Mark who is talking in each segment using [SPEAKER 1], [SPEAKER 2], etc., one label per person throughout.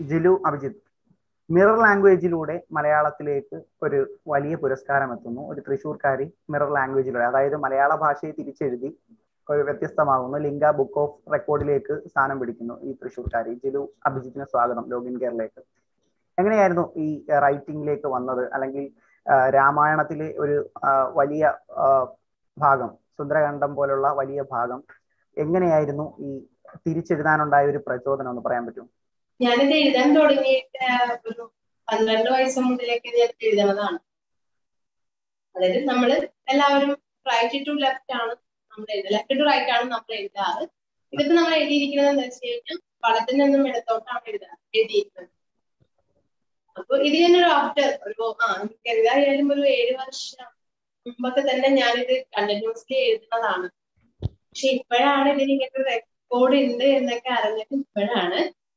[SPEAKER 1] Jilu Abhijith mirror ലാംഗ്വേജിലൂടെ മലയാളത്തിലേക്ക് ഒരു വലിയ പുരസ്കാരം എത്തുന്നു ഒരു തൃശ്ശൂർക്കാരി മിറർ ലാംഗ്വേജിലൂടെ അതായത് മലയാള ഭാഷയെ തിരിച്ചെഴുതി ഒരു വ്യത്യസ്തമാകുന്നു ലിംഗ ബുക്ക് ഓഫ് റെക്കോർഡിലേക്ക് സ്ഥാനം പിടിക്കുന്നു ഈ തൃശ്ശൂർക്കാരി ജിലു അഭിജിത്തിന് സ്വാഗതം ലോഗിൻ കെയറിലേക്ക് എങ്ങനെയായിരുന്നു ഈ റൈറ്റിംഗിലേക്ക് വന്നത് അല്ലെങ്കിൽ രാമായണത്തിലെ ഒരു വലിയ ഭാഗം സുന്ദരകണ്ഠം പോലുള്ള വലിയ ഭാഗം എങ്ങനെയായിരുന്നു ഈ തിരിച്ചെഴുതാനുണ്ടായ ഒരു പ്രചോദനം എന്ന് പറയാൻ പറ്റും
[SPEAKER 2] ഞാനിത് എഴുതാൻ തുടങ്ങിയിട്ട് ഒരു പന്ത്രണ്ട് വയസ്സ് മുതലേക്ക് ഞാൻ എഴുതണതാണ് അതായത് നമ്മൾ എല്ലാവരും റൈറ്റ് ടു ലെഫ്റ്റ് ആണ് നമ്മൾ എഴുതുക ലെഫ്റ്റ് ടു റൈറ്റ് ആണ് നമ്മൾ എഴുതാറ് ഇതിപ്പോ നമ്മൾ എഴുതിയിരിക്കുന്നത് എന്താ വെച്ച് കഴിഞ്ഞാൽ വളത്തിൽ നിന്നും ഇടത്തോട്ടാണ് എഴുതാറ് എഴുതിയിരിക്കുന്നത് അപ്പൊ ഇത് തന്നെ ഒരു ആഫ്റ്റർ ഒരു ആ എനിക്ക് എന്തായാലും ഒരു ഏഴ് വർഷം മുമ്പൊക്കെ തന്നെ ഞാനിത് കണ്ടിന്യൂസ്ലി എഴുതുന്നതാണ് പക്ഷെ ഇപ്പോഴാണ് ഇതിന് ഇങ്ങനെ റെക്കോർഡ് ഉണ്ട് എന്നൊക്കെ അറിഞ്ഞിട്ട് ഇപ്പോഴാണ്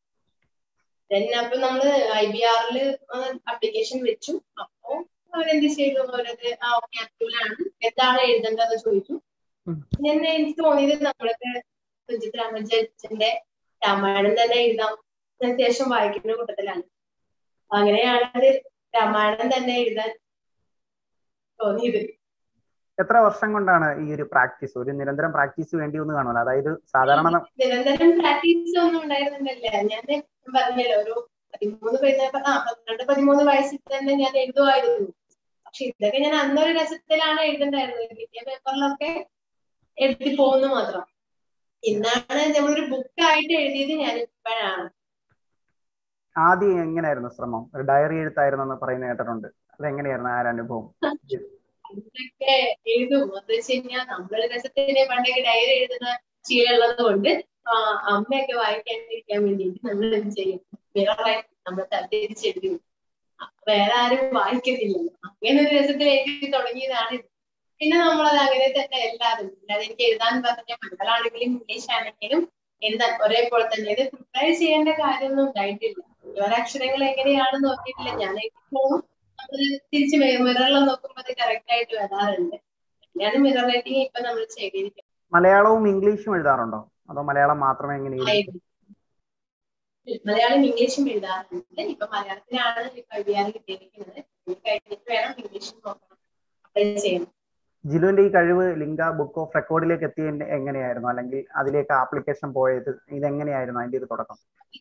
[SPEAKER 2] ദെൻ അപ്പൊ നമ്മള് ഐ ബി ആറിൽ അപ്ലിക്കേഷൻ വെച്ചു അപ്പോ അവരെന്ത് ചെയ്തു അവരത് ആ ഓക്കെ അപ്രൂവലാണ് എന്താണ് എഴുതേണ്ടതെന്ന് ചോദിച്ചു ഞാൻ എനിക്ക് തോന്നിയത് നമ്മളൊക്കെ സുജിത് രാമചന്ദ്രന്റെ രാമായണം തന്നെ എഴുതാം അത്യാവശ്യം വായിക്കുന്ന കൂട്ടത്തിലാണ് അങ്ങനെയാണ് രാമായണം തന്നെ എഴുതാൻ തോന്നിയത്
[SPEAKER 1] എത്ര വർഷം കൊണ്ടാണ് ഈ ഒരു പ്രാക്ടീസ് ഒരു നിരന്തരം പ്രാക്ടീസ് വേണ്ടി ഒന്ന് കാണുമല്ലോ അതായത് സാധാരണ
[SPEAKER 2] നിരന്തരം പ്രാക്ടീസ് ഒന്നും ഉണ്ടായിരുന്നില്ല ഞാൻ പറഞ്ഞല്ലോ ഒരു പതിമൂന്ന് ആ പന്ത്രണ്ട് പതിമൂന്ന് വയസ്സിൽ തന്നെ ഞാൻ എഴുതുമായിരുന്നു പക്ഷെ ഇതൊക്കെ ഞാൻ അന്നൊരു രസത്തിലാണ് എഴുതണ്ടായിരുന്നത് കിട്ടിയ പേപ്പറിലൊക്കെ എഴുതി പോകുന്നു മാത്രം ഇന്നാണ് നമ്മളൊരു ബുക്കായിട്ട് എഴുതിയത് ഞാൻ ഇപ്പോഴാണ്
[SPEAKER 1] ആദ്യം എങ്ങനെയായിരുന്നു ശ്രമം ഒരു ഡയറി എഴുത്തായിരുന്നു എന്ന് പറയുന്ന കേട്ടിട്ടുണ്ട് അതെങ്ങനെയായിരുന്നു ആ ഒരു അനുഭവം
[SPEAKER 2] അതൊക്കെ എഴുതും എന്ന് വെച്ച് കഴിഞ്ഞാൽ നമ്മളൊരു രസത്തിന് പണ്ടൊക്കെ ഡയറി എഴുതുന്ന ശീലമുള്ളത് കൊണ്ട് അമ്മയൊക്കെ വായിക്കാണ്ടിരിക്കാൻ വേണ്ടിയിട്ട് നമ്മൾ എന്ത് ചെയ്യും മിററായി നമ്മൾ തിരിച്ചെഴുതി വേറെ ആരും വായിക്കുന്നില്ലല്ലോ അങ്ങനെ ഒരു രസത്തിൽ എഴുതി തുടങ്ങിയതാണ് പിന്നെ നമ്മളത് അങ്ങനെ തന്നെ എല്ലാവരും അല്ലാതെ എനിക്ക് എഴുതാൻ പറഞ്ഞ മലയാളാണെങ്കിലും ഇംഗ്ലീഷ് ആണെങ്കിലും എഴുതാൻ ഒരേപോലെ തന്നെ ഇത് പ്രിപ്പയർ ചെയ്യേണ്ട കാര്യമൊന്നും ഉണ്ടായിട്ടില്ല അക്ഷരങ്ങൾ എങ്ങനെയാണെന്ന് നോക്കിയിട്ടില്ല ഞാൻ പോകും നമ്മൾ തിരിച്ച് മിററിൽ നോക്കുമ്പോൾ അത് കറക്റ്റ് ആയിട്ട് വരാറുണ്ട് അങ്ങനെയാണ് മിറർ റൈറ്റിംഗ് ഇപ്പൊ നമ്മൾ ചെയ്തിരിക്കുന്നത്
[SPEAKER 1] മലയാളവും ഇംഗ്ലീഷും എഴുതാറുണ്ടോ അതോ മലയാളം മാത്രമേ എങ്ങനെ
[SPEAKER 2] മലയാളം ഇംഗ്ലീഷും എഴുതാറുണ്ട് ഇപ്പൊ മലയാളത്തിലാണ് ഇപ്പൊ എഴുതിയാൽ കിട്ടിയിരിക്കുന്നത് കഴിഞ്ഞിട്ട് വേണം ഇംഗ്ലീഷും നോക്കണം അപ്ലൈ ചെയ്യണം
[SPEAKER 1] ജിലുവിന്റെ ഈ കഴിവ് ലിംഗ ബുക്ക് ഓഫ് റെക്കോർഡിലേക്ക് എത്തിയ എങ്ങനെയായിരുന്നു അല്ലെങ്കിൽ അതിലേക്ക് ആപ്ലിക്കേഷൻ പോയത് ഇതെങ്ങനെയായിരുന്നു അതിന്റെ ഒരു തുടക്കം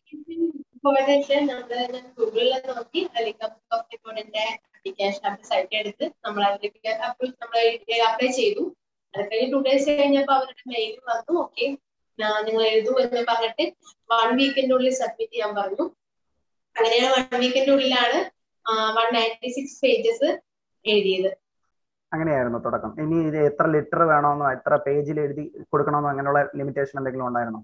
[SPEAKER 2] പോയത് വെച്ചാൽ നമ്മള് ഗൂഗിളിൽ നോക്കി ലിംഗ ബുക്ക് ഓഫ് റെക്കോർഡിന്റെ ആപ്ലിക്കേഷൻ സൈറ്റ് എടുത്ത് നമ്മൾ അതിലേക്ക് നമ്മൾ അപ്ലൈ ചെയ്തു അത് കഴിഞ്ഞ് ടു ഡേയ്സ് കഴിഞ്ഞപ്പോ അവരുടെ മെയിൽ വന്നു ഓക്കെ നിങ്ങൾ എഴുതൂ എന്ന് പറഞ്ഞിട്ട് വൺ വീക്കിന്റെ ഉള്ളിൽ സബ്മിറ്റ് ചെയ്യാൻ പറഞ്ഞു അങ്ങനെയാണ് വൺ വീക്കിന്റെ ഉള്ളിലാണ് വൺ നയൻറ്റി സിക്സ് പേജസ് എഴുതിയത്
[SPEAKER 1] അങ്ങനെയായിരുന്നു തുടക്കം ഇനി ഇത് എത്ര ലിറ്റർ വേണമെന്നോ എത്ര പേജിൽ എഴുതി കൊടുക്കണമെന്നോ അങ്ങനെയുള്ള ലിമിറ്റേഷൻ എന്തെങ്കിലും ഉണ്ടായിരുന്നോ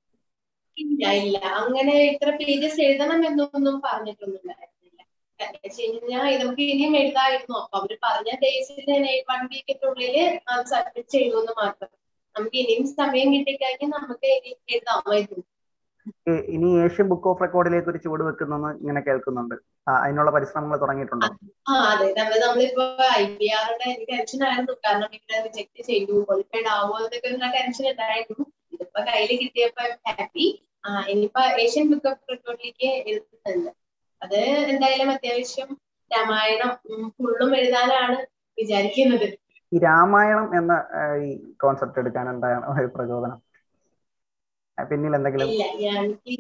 [SPEAKER 2] ഇല്ല ഇല്ല അങ്ങനെ ഇത്ര പേജസ് എഴുതണം എന്നൊന്നും പറഞ്ഞിട്ടൊന്നുമില്ലായിരുന്നില്ല കഴിഞ്ഞാൽ നമുക്ക് ഇനിയും എഴുതായിരുന്നു അപ്പൊ അവര് പറഞ്ഞ ഡേയ്സിൽ വൺ വീക്കിന്റെ ഉള്ളില് സബ്മിറ്റ് ചെയ്തു മാത്രം നമുക്ക് ഇനിയും സമയം കിട്ടിക്കഴിഞ്ഞാൽ നമുക്ക് എഴുതാമായിരുന്നു
[SPEAKER 1] ഇനി ഏഷ്യൻ ബുക്ക് ഓഫ് റെക്കോർഡിലേക്ക് ഒരു ചുവട് വെക്കുന്നെന്ന് ഇങ്ങനെ കേൾക്കുന്നുണ്ട് അതിനുള്ള പരിശ്രമങ്ങൾ തുടങ്ങിയിട്ടുണ്ടോ
[SPEAKER 2] ആ അതെ നമ്മൾ നമ്മളിപ്പോ ഐ പി ആറുടെ എനിക്ക് ടെൻഷൻ ആയിരുന്നു കാരണം ഇവിടെ റിജക്ട് ചെയ്തു ക്വാളിഫൈഡ് ആവുമോ എന്നൊക്കെ ഉള്ള ടെൻഷൻ ഉണ്ടായിരുന്നു ഇതിപ്പോ കയ്യിൽ കിട്ടിയപ്പോ ഹാപ്പി ആ ഇനിയിപ്പോ ഏഷ്യൻ ബുക്ക് ഓഫ് റെക്കോർഡിലേക്ക് എഴുതുന്നുണ്ട് അത് എന്തായാലും അത്യാവശ്യം രാമായണം ഫുള്ളും എഴുതാനാണ് വിചാരിക്കുന്നത്
[SPEAKER 1] ഈ രാമായണം എന്ന ഈ കോൺസെപ്റ്റ് എടുക്കാൻ എന്താണ് ഒരു പ്രചോദനം പിന്നിൽ എന്തെങ്കിലും
[SPEAKER 2] ഇല്ല എനിക്ക്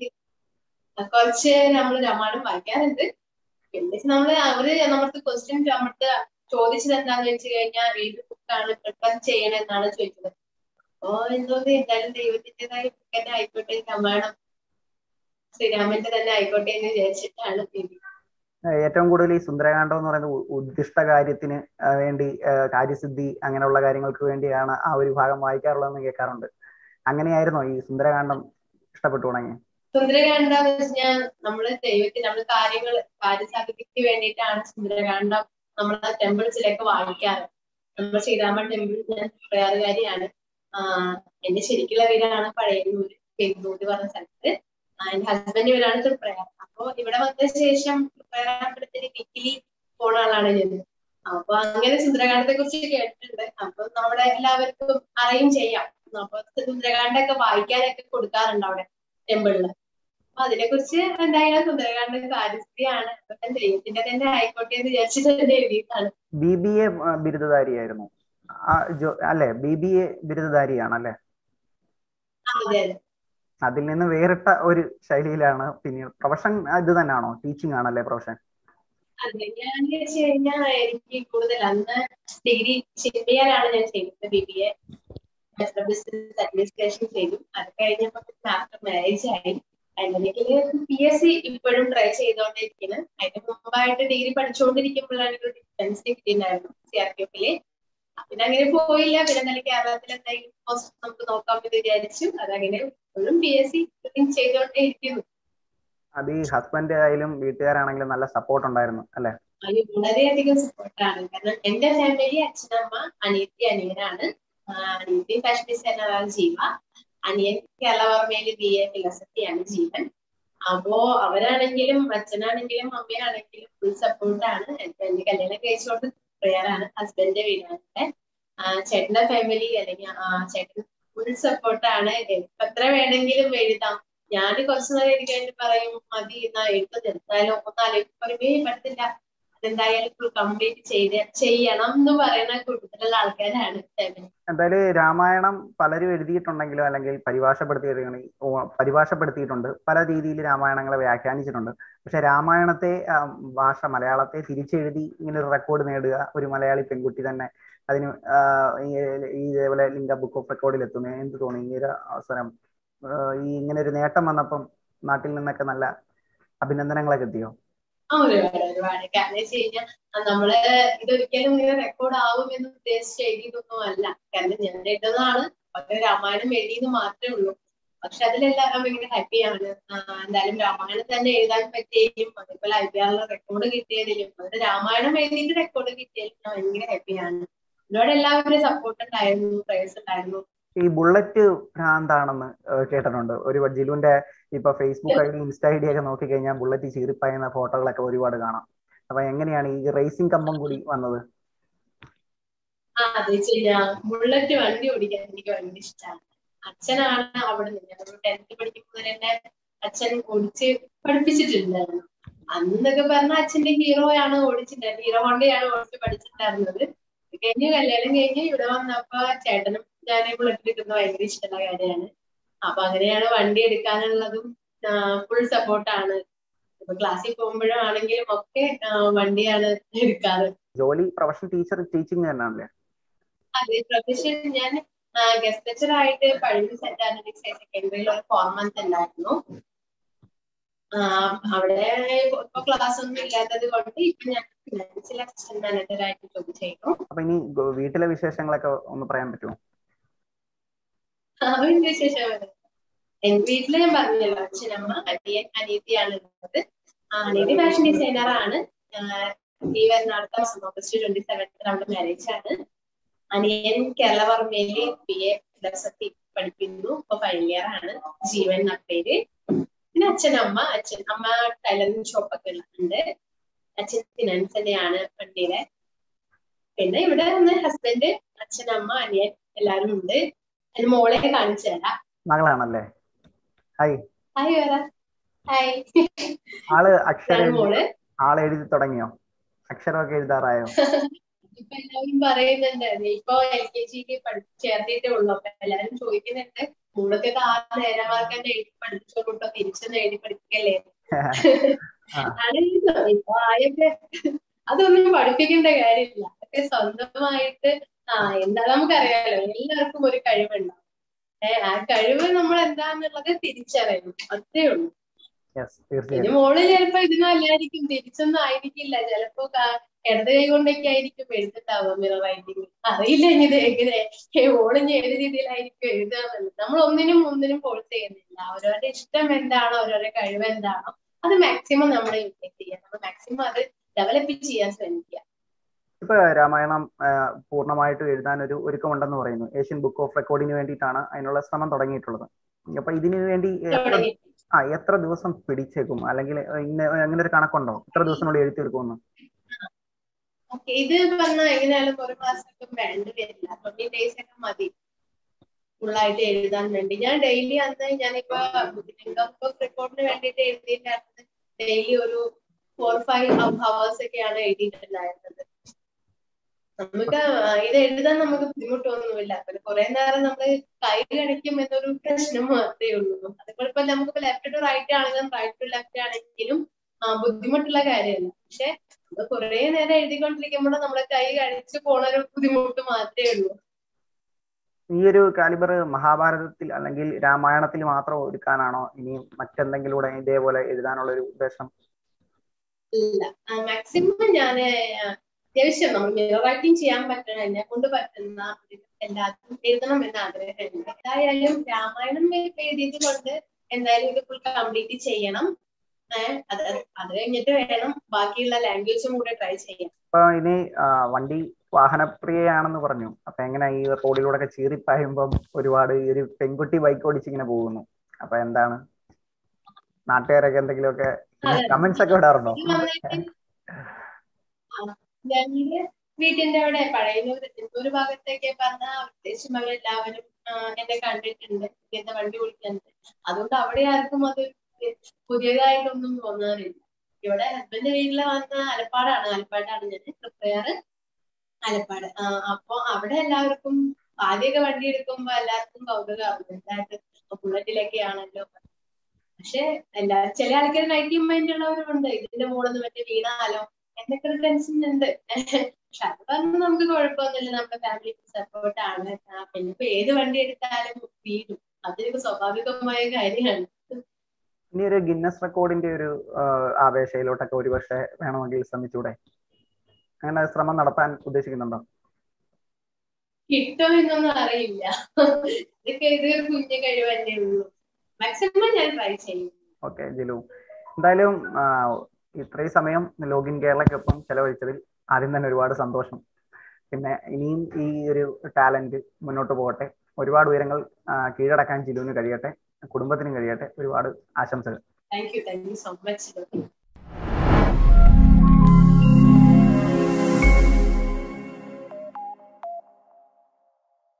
[SPEAKER 2] കുറച്ച് നമ്മൾ രാമായണം വായിക്കാറുണ്ട് പിന്നെ നമ്മള് അവര് നമുക്ക് ക്വസ്റ്റ്യൻ നമ്മൾക്ക് ചോദിച്ചത് എന്താന്ന് വെച്ച് കഴിഞ്ഞാൽ ഏത് ബുക്കാണ് പ്രിപ്പയർ ചെയ്യണമെന്നാണ് ചോദിച്ചത് അപ്പോ എന്തോന്ന് എന്തായാലും ദൈവത്തിൻ്റെതായ ബുക്ക് തന്നെ ആയിക്കോട്ടെ രാമായണം ശ്രീരാമന്റെ തന്നെ ആയിക്കോട്ടെ എന്ന് വിചാരിച്ചിട്ടാണ്
[SPEAKER 1] ഏറ്റവും കൂടുതൽ ഈ സുന്ദരകാന്ഡം എന്ന് പറയുന്നത് ഉദ്ദിഷ്ട കാര്യത്തിന് വേണ്ടി കാര്യസിദ്ധി അങ്ങനെയുള്ള കാര്യങ്ങൾക്ക് വേണ്ടിയാണ് ആ ഒരു ഭാഗം വായിക്കാറുള്ളതെന്ന് കേൾക്കാറുണ്ട് അങ്ങനെയായിരുന്നോ ഈ സുന്ദരകാന്ഡം ഇഷ്ടപ്പെട്ടു തുടങ്ങി
[SPEAKER 2] സുന്ദരകാന്ഡം എന്ന് വെച്ചാൽ നമ്മള് ദൈവത്തിന് നമ്മൾ കാര്യങ്ങൾ കാര്യസാധ്യതയ്ക്ക് വേണ്ടിയിട്ടാണ് സുന്ദരകാന്ഡം നമ്മളെ ടെമ്പിൾസിലൊക്കെ വായിക്കാറ് നമ്മൾ ശ്രീരാമൻ ടെമ്പിൾ ഞാൻ പ്രയാറുകാരിയാണ് ആഹ് എന്റെ ശരിക്കുള്ള വീടാണ് പഴയന്നൂര് പെരുന്നൂര് പറഞ്ഞ സ്ഥലത്ത് എന്റെ ഹസ്ബൻഡ് വീടാണ് തൃപ്രയാർ അപ്പൊ ഇവിടെ വന്ന ശേഷം തൃപ്രയാറമ്പലത്തിന് വീക്കിലി പോണ ആളാണ് ഞാൻ അപ്പൊ അങ്ങനെ സുന്ദരകാന്ഡത്തെ കുറിച്ച് കേട്ടിട്ടുണ്ട് അപ്പൊ നമ്മുടെ എല്ലാവർക്കും അറിയും ചെയ്യാം അപ്പൊ സുന്ദരകാന്ഡൊക്കെ വായിക്കാനൊക്കെ കൊടുക്കാറുണ്ട് അവിടെ ടെമ്പിളില് അപ്പൊ അതിനെ കുറിച്ച് എന്തായാലും സുന്ദരകാന്ഡ കാര്യസ്ഥിയാണ് അപ്പൊ ദൈവത്തിന്റെ തന്നെ ആയിക്കോട്ടെ എന്ന് വിചാരിച്ചിട്ട് തന്നെ എഴുതിയതാണ്
[SPEAKER 1] ബി ബി എ ബിരുദധാരിയായിരുന്നു ആ, ജോ- അല്ലേ ബി ബി എ ബിരുദധാരിയാണ് അല്ലേ
[SPEAKER 2] അതെ അതെ
[SPEAKER 1] അതിൽ നിന്ന് വേറിട്ട ഒരു ശൈലിയിലാണ് പിന്നീട് പ്രൊഫഷൻ ഇത് തന്നെയാണോ ടീച്ചിങ് ആണല്ലേ പ്രൊഫഷൻ
[SPEAKER 2] അതെ ഞാൻ വെച്ച് കഴിഞ്ഞാൽ എനിക്ക് കൂടുതൽ അന്ന് ഡിഗ്രി ചിന്തയാലാണ് ഞാൻ ചെയ്തത് B B A business administration ചെയ്തു അത് കഴിഞ്ഞപ്പോൾ ആഫ്റ്റർ മാരേജ് ആയി അതിലേക്ക് പി എസ് സി ഇപ്പോഴും ട്രൈ ചെയ്തുകൊണ്ടിരിക്കുന്നു അതിന് മുമ്പായിട്ട് ഡിഗ്രി പഠിച്ചുകൊണ്ടിരിക്കുമ്പോഴാണ് ഒരു ഡിഫൻസ് കിട്ടിയിട്ടുണ്ടായിരുന്നു സി ആർ പി എഫില് പിന്നെ അങ്ങനെ പോയില്ല പിന്നെ എന്തായാലും കേരളത്തിൽ എന്തെങ്കിലും പോസ്റ്റ് നമുക്ക് നോക്കാമെന്ന് വിചാരിച്ചു അതങ്ങനെ ഇപ്പോഴും പി എസ് സി ചെയ്തുകൊണ്ടേ ഇരിക്കുന്നു
[SPEAKER 1] അത് ഈ ഹസ്ബൻഡ് ആയാലും വീട്ടുകാരാണെങ്കിലും നല്ല സപ്പോർട്ട് ഉണ്ടായിരുന്നു അല്ലെ
[SPEAKER 2] അതിന് വളരെയധികം സപ്പോർട്ടാണ് കാരണം എന്റെ ഫാമിലി അച്ഛനമ്മ അനിയത്തി അനിയനാണ് ആഹ് അനിയത്തി ഫാഷൻ ഡിസൈനറാണ് ജീവ അനിയൻ കേരളവർമ്മയില് ബി എ ഫിലോസഫിയാണ് ജീവൻ അപ്പോ അവരാണെങ്കിലും അച്ഛനാണെങ്കിലും അമ്മയാണെങ്കിലും ഫുൾ സപ്പോർട്ടാണ് എന്റെ കല്യാണം കഴിച്ചുകൊണ്ട് പ്രയറാണ് ഹസ്ബൻഡിന്റെ വീടാണ് ചേട്ടന്റെ ഫാമിലി അല്ലെങ്കിൽ ആ ചേട്ടൻ ഫുൾ സപ്പോർട്ടാണ് എത്ര വേണമെങ്കിലും എഴുതാം ഞാൻ കുറച്ചു നേരം ഇരിക്കാണ്ട് പറയും മതി എന്നാ എഴുത്ത് നിർത്താലോ ഒന്നാലോചിച്ച് പറയുമ്പേ പറ്റത്തില്ല അതെന്തായാലും ഫുൾ കംപ്ലീറ്റ് ചെയ്ത് ചെയ്യണം എന്ന് പറയുന്ന കൂട്ടത്തിലുള്ള ആൾക്കാരാണ് ഫാമിലി
[SPEAKER 1] എന്തായാലും രാമായണം പലരും എഴുതിയിട്ടുണ്ടെങ്കിലും അല്ലെങ്കിൽ പരിഭാഷപ്പെടുത്തിയിട്ടുണ്ടെങ്കിൽ ഓ, പരിഭാഷപ്പെടുത്തിയിട്ടുണ്ട് പല രീതിയിൽ രാമായണങ്ങളെ വ്യാഖ്യാനിച്ചിട്ടുണ്ട് പക്ഷെ രാമായണത്തെ ആ, ഭാഷ മലയാളത്തെ തിരിച്ചെഴുതി ഇങ്ങനെ ഒരു റെക്കോർഡ് നേടുക ഒരു മലയാളി പെൺകുട്ടി തന്നെ അതിന് ആ, ഈ- ഈ ഇതേപോലെ ലിംഗ ബുക്ക് ഓഫ് റെക്കോർഡിൽ എത്തുന്നു എന്ത് തോന്നി ഈ ഒരു അവസരം ആ, ഈ ഇങ്ങനെ ഒരു നേട്ടം വന്നപ്പം നാട്ടിൽ നിന്നൊക്കെ നല്ല അഭിനന്ദനങ്ങളൊക്കെ എത്തിയോ
[SPEAKER 2] ആ ഒരുപാട് ഒരുപാട് കാരണം വെച്ച് കഴിഞ്ഞാൽ നമ്മള് ഇതൊരിക്കലും ഇങ്ങനെ റെക്കോർഡ് ആവും എന്ന് ഉദ്ദേശിച്ച് എഴുതിയതൊന്നും അല്ല കാരണം ഞാൻ എഴുതുന്നതാണ് പക്ഷെ രാമായണം എഴുതിയെന്ന് മാത്രമേ ഉള്ളൂ പക്ഷെ അതിലെല്ലാവരും ഭയങ്കര ഹാപ്പിയാണ് എന്തായാലും രാമായണം തന്നെ എഴുതാൻ പറ്റിയതിലും അതേപോലെ ഐ പി ആറിലെ റെക്കോർഡ് കിട്ടിയതിലും അതുകൊണ്ട് രാമായണം എഴുതിയിട്ട് റെക്കോർഡ് കിട്ടിയതിലും ഞാൻ ഭയങ്കര ഹാപ്പിയാണ് എന്നോട് എല്ലാവരും സപ്പോർട്ട് ഉണ്ടായിരുന്നു പ്രൈസ് ഉണ്ടായിരുന്നു
[SPEAKER 1] ഈ ബുള്ളറ്റ് ഭ്രാന്താണെന്ന് ഏഹ് കേട്ടിട്ടുണ്ട് ഒരു ജിലുവിന്റെ ഇപ്പൊ Facebook I D Insta I D ഒക്കെ നോക്കിക്കഴിഞ്ഞാൽ ബുള്ളറ്റ് ചീറിപ്പായുന്ന ഫോട്ടോകളൊക്കെ ഒരുപാട് കാണാം അപ്പൊ എങ്ങനെയാണ് ഈ റേസിംഗ് കമ്പം കൂടി വന്നത്
[SPEAKER 2] ആ അത് ശരിയാ ബുള്ളറ്റ് വണ്ടി ഓടിക്കാൻ എനിക്ക് ഭയങ്കര ഇഷ്ടമാണ് അച്ഛനാണ് അവിടെ നിന്ന് ഒരു ടെൻത്ത് പഠിക്കുമ്പോൾ തന്നെ അച്ഛൻ ഓടിച്ച് പഠിപ്പിച്ചിട്ടുണ്ടായിരുന്നു അന്നൊക്കെ പറഞ്ഞ അച്ഛന്റെ ഹീറോയാണ് ഓടിച്ചിട്ടുണ്ടായിരുന്നത് ഹീറോ ഹോണ്ടയാണ് ഓടിച്ച് പഠിച്ചിട്ടുണ്ടായിരുന്നത് ഇത് കഴിഞ്ഞ് കല്യാണം കഴിഞ്ഞ് ഇവിടെ വന്നപ്പോ ചേട്ടനും ഞാൻ ബുള്ളറ്റ് എടുക്കുന്നത് ഭയങ്കര ഇഷ്ടമുള്ള കാര്യമാണ് അപ്പൊ അങ്ങനെയാണ് വണ്ടി എടുക്കാനുള്ളതും ഫുൾ സപ്പോർട്ടാണ് ഇപ്പൊ ക്ലാസ്സിൽ പോകുമ്പോഴാണെങ്കിലും ഒക്കെ ആ, വണ്ടിയാണ് എടുക്കാറ്
[SPEAKER 1] ജോലി പ്രൊഫഷണൽ ടീച്ചർ ടീച്ചിങ് തന്നെയാണല്ലേ
[SPEAKER 2] അതെ പ്രൊഫഷൻ ഞാൻ ഗസ്റ്റ് ലെക്ചർ ആയിട്ട് പഴയ സെന്റ് ആന്റണീസ് ഹയർ സെക്കൻഡറിയിൽ ഒരു ഫോർ മന്ത് ഉണ്ടായിരുന്നു ആ, അവിടെ ഇപ്പൊ ക്ലാസ് ഒന്നും ഇല്ലാത്തത് കൊണ്ട് ഇപ്പൊ ഞാൻ ഫിനാൻഷ്യൽ അസിസ്റ്റന്റ് മാനേജർ ആയിട്ട് ജോലി ചെയ്യുന്നു
[SPEAKER 1] അപ്പൊ ഇനി ഗ- വീട്ടിലെ വിശേഷങ്ങളൊക്കെ ഒന്ന് പറയാൻ പറ്റുമോ
[SPEAKER 2] അവന്റെ വിശേഷം എന്റെ വീട്ടില് ഞാൻ പറഞ്ഞല്ലോ അച്ഛനമ്മ അനിയൻ അനിയത്തിയാണ് ഉള്ളത് ആ, അനിയത്തി ഫാഷൻ ഡിസൈനർ ആണ് ആ, ഈ വരുന്ന അടുത്ത മാസം ഓഗസ്റ്റ് ട്വന്റി സെവൻത്ത് നമ്മുടെ മാരേജ് ആണ് അനിയൻ കേരളവർമ്മയില് ബി എ ഫിലോസഫി പഠിക്കുന്നു ഇപ്പൊ ഫൈനൽ ഇയർ ആണ് ജീവൻ എന്ന പേര് പിന്നെ അച്ഛനമ്മ അച്ഛൻ അമ്മ ടൈലറിംഗ് ഷോപ്പൊക്കെ ഉണ്ട് അച്ഛൻ ഫിനാൻസ് തന്നെയാണ് വണ്ടിയിലെ പിന്നെ ഇവിടെ വന്ന് ഹസ്ബൻഡ് അച്ഛനമ്മ അനിയൻ എല്ലാരും ഉണ്ട് എന്റെ മോളെ കാണിച്ചു തരാം
[SPEAKER 1] മകളാണല്ലേ ഹായ്
[SPEAKER 2] ഹായ് വേറ ഹായ്
[SPEAKER 1] ആള് അക്ഷരം
[SPEAKER 2] ഇതാണ്
[SPEAKER 1] എഴുതി-
[SPEAKER 2] മോള്
[SPEAKER 1] ആള് എഴുതി തുടങ്ങിയോ അക്ഷരമൊക്കെ എഴുതാറായോ
[SPEAKER 2] ഇപ്പൊ എല്ലാവരും പറയുന്നുണ്ട് നീ ഇപ്പൊ എൽ കെ ജിക്ക് പഠിച്ച് ചേർത്തിട്ടേ ഉള്ളൂ അപ്പൊ എല്ലാരും ചോദിക്കുന്നുണ്ട് മോളൊക്കെ ആ നേരമാർക്ക് തന്നെ എഴുതി പഠിച്ചോട്ടോ തിരിച്ചൊന്നും എഴുതി പഠിപ്പിക്കല്ലേ
[SPEAKER 1] ആ.
[SPEAKER 2] ആണെങ്കിലും ഇപ്പൊ ആയൊക്കെ അതൊന്നും പഠിപ്പിക്കേണ്ട കാര്യമില്ല അതൊക്കെ സ്വന്തമായിട്ട് ആ എന്താ നമുക്കറിയാലോ എല്ലാവർക്കും ഒരു കഴിവുണ്ടാവും ഏഹ് ആ കഴിവ് നമ്മൾ എന്താന്നുള്ളത് തിരിച്ചറിയണം അത്രേ ഉള്ളൂ
[SPEAKER 1] യെസ്
[SPEAKER 2] പിന്നെ
[SPEAKER 1] തീർച്ചയായും
[SPEAKER 2] മോള് ചിലപ്പോ ഇതിനും അല്ലായിരിക്കും തിരിച്ചൊന്നും ആയിരിക്കില്ല ചിലപ്പോ ക- ഇടത് കൈ കൊണ്ടൊക്കെ ആയിരിക്കും എഴുതുണ്ടാവുക മിറർ റൈറ്റിംഗ് അറിയില്ല ഇനി ഇത് എങ്ങനെ ഏ, മോള് ഇനി ഏത് രീതിയിലായിരിക്കും എഴുതുകയെന്നുള്ളത് നമ്മൾ ഒന്നിനും ഒന്നിനും ഫോഴ്സ് ചെയ്യുന്നില്ല അവരവരുടെ ഇഷ്ടം എന്താണോ അവരവരുടെ കഴിവ് എന്താണോ അത് മാക്സിമം നമ്മൾ യൂട്ടിലൈസ് ചെയ്യുക നമ്മൾ മാക്സിമം അത് ഡെവലപ്പ് ചെയ്യാൻ ശ്രമിക്കുക
[SPEAKER 1] ഇപ്പൊ രാമായണം ആ, പൂർണ്ണമായിട്ടും എഴുതാൻ ഒരു ഒരുക്കമുണ്ടെന്ന് പറയുന്നു ഏഷ്യൻ ബുക്ക് ഓഫ് റെക്കോർഡിന് വേണ്ടിയിട്ടാണ് അതിനുള്ള ശ്രമം തുടങ്ങിയിട്ടുള്ളത് അപ്പൊ ഇതിനു വേണ്ടി എത്ര
[SPEAKER 2] തുടങ്ങി
[SPEAKER 1] ആ എത്ര ദിവസം പിടിച്ചേക്കും അല്ലെങ്കിൽ ഇന്ന അങ്ങനെ ഒരു കണക്കുണ്ടോ എത്ര ദിവസത്തിനുള്ളിൽ എഴുതി തീർക്കുമെന്ന്
[SPEAKER 2] ഓക്കെ ഇത് പറഞ്ഞാൽ എങ്ങനെയാലും ഒരു മാസമൊക്കെ വേണ്ടി വരില്ല ട്വന്റി ഡേയ്സ് ഒക്കെ മതി ഫുള്ളായിട്ട് എഴുതാൻ വേണ്ടി ഞാൻ ഡെയിലി അന്ന് ഞാനിപ്പോ റിപ്പോർട്ടിന് വേണ്ടിയിട്ട് എഴുതിയിട്ടുണ്ടായിരുന്നത് ഡെയിലി ഒരു ഫോർ ഫൈവ് ഹവേഴ്സ് ഒക്കെയാണ് എഴുതിയിട്ടുണ്ടായിരുന്നത് നമുക്ക് ഇത് എഴുതാൻ നമുക്ക് ബുദ്ധിമുട്ടൊന്നുമില്ല പിന്നെ കുറെ നേരം നമ്മൾ കൈ കണിക്കും എന്നൊരു പ്രശ്നം മാത്രമേ ഉള്ളൂ അതുപോലെ ഇപ്പൊ നമുക്കിപ്പോ ലെഫ്റ്റ് ടു റൈറ്റ് ആണെങ്കിലും റൈറ്റ് ടു ലെഫ്റ്റ് ആണെങ്കിലും ബുദ്ധിമുട്ടുള്ള കാര്യമല്ല പക്ഷെ നമ്മൾ കുറെ നേരം എഴുതിക്കൊണ്ടിരിക്കുമ്പോൾ നമ്മുടെ കൈ കണിച്ച് പോണ ഒരു ബുദ്ധിമുട്ട് മാത്രമേ ഉള്ളൂ
[SPEAKER 1] ഈ ഒരു കാലിബർ മഹാഭാരതത്തിൽ അല്ലെങ്കിൽ രാമായണത്തിൽ മാത്രം ഒതുക്കാനാണോ ഇനി മറ്റെന്തെങ്കിലും ഇതേപോലെ എഴുതാനുള്ള ഒരു ഉദ്ദേശം
[SPEAKER 2] ഇല്ല മാക്സിമം ഞാൻ അത്യാവശ്യം നമ്മൾ മിറർ റൈറ്റിംഗ് ചെയ്യാൻ പറ്റണം എന്നെ കൊണ്ട് പറ്റുന്ന എല്ലാത്തിനും എഴുതണം എന്ന ആഗ്രഹമുണ്ട് എന്തായാലും രാമായണം എഴുതിയത് കൊണ്ട് എന്തായാലും ഇത് ഫുൾ കംപ്ലീറ്റ് ചെയ്യണം അത് അത് കഴിഞ്ഞിട്ട് വേണം ബാക്കിയുള്ള ലാംഗ്വേജും കൂടെ ട്രൈ ചെയ്യാൻ
[SPEAKER 1] ഇപ്പൊ ഇനി വണ്ടി വാഹനപ്രിയയാണെന്ന് പറഞ്ഞു അപ്പൊ എങ്ങനെ ഈ റോഡിലൂടെ ഒക്കെ ചീറിപ്പായുമ്പം ഒരുപാട് ഈ ഒരു പെൺകുട്ടി ബൈക്ക് ഓടിച്ച് ഇങ്ങനെ പോകുന്നു അപ്പൊ എന്താണ് നാട്ടുകാരൊക്കെ എന്തെങ്കിലുമൊക്കെ കമന്റ്സ് ഒക്കെ ഇടാറുണ്ടോ
[SPEAKER 2] ഞങ്ങളുടെ വീട്ടിന്റെ അവിടെ പഴയനൂർ ഒരു ഭാഗത്തേക്ക് പറഞ്ഞ പ്രത്യേകിച്ചും അവരെല്ലാവരും എന്നെ കണ്ടിട്ടുണ്ട് ഇങ്ങനത്തെ വണ്ടി ഓടിക്കുന്നത് അതുകൊണ്ട് അവിടെ ആർക്കും അത് പുതിയതായിട്ടൊന്നും തോന്നാറില്ല ഇവിടെ ഹസ്ബൻഡ് വീട്ടിൽ വന്ന ആലപ്പാടാണ് ആലപ്പാടാണ് ഞാൻ പ്രിപ്പയർ ആലപ്പാട് അപ്പൊ അവിടെ എല്ലാവർക്കും ആദ്യമൊക്കെ വണ്ടി എടുക്കുമ്പോ എല്ലാവർക്കും കൗതുകമാകും എന്തായിട്ട് ബുള്ളറ്റിലൊക്കെ ആണല്ലോ പക്ഷെ എല്ലാ ചില ആൾക്കാർ നൈറ്റി മൈൻഡ് ഉള്ളവരുണ്ട് ഇതിന്റെ മുകളിൽ മറ്റേ വീണാലോ എന്നൊക്കെ ഒരു ടെൻഷൻ ഉണ്ട് പക്ഷെ അത് പറഞ്ഞ് നമുക്ക് കുഴപ്പമൊന്നുമില്ല നമ്മുടെ ഫാമിലി സപ്പോർട്ട് ആണ് പിന്നെ ഇപ്പൊ ഏത് വണ്ടി എടുത്താലും വീടും അതൊരു സ്വാഭാവികമായ കാര്യമാണ്
[SPEAKER 1] ഇനി ഒരു ഗിന്നസ് റെക്കോർഡിന്റെ ഒരു ആവേശയിലോട്ടൊക്കെ ഒരുപക്ഷെ വേണമെങ്കിൽ ശ്രമിച്ചൂടെ അങ്ങനെ ശ്രമം നടത്താൻ ഉദ്ദേശിക്കുന്നുണ്ടോ
[SPEAKER 2] കിട്ടോ എന്നൊന്നും അറിയില്ല ഇതൊക്കെ ഇതൊരു കുഞ്ഞു കഴിവല്ലേ ഉള്ളൂ മാക്സിമം ഞാൻ ട്രൈ ചെയ്യും
[SPEAKER 1] ഓക്കെ ജിലു എന്തായാലും ഇത്രയും സമയം ലോഗിൻ കേരളക്കൊപ്പം ചെലവഴിച്ചതിൽ ആദ്യം തന്നെ ഒരുപാട് സന്തോഷം പിന്നെ ഇനിയും ഈ ഒരു ടാലന്റ് മുന്നോട്ട് പോകട്ടെ ഒരുപാട് ഉയരങ്ങൾ കീഴടക്കാൻ ജിലുവിന് കഴിയട്ടെ കുടുംബത്തിനും കഴിയട്ടെ ഒരുപാട് ആശംസകൾ
[SPEAKER 2] thank you thank you so much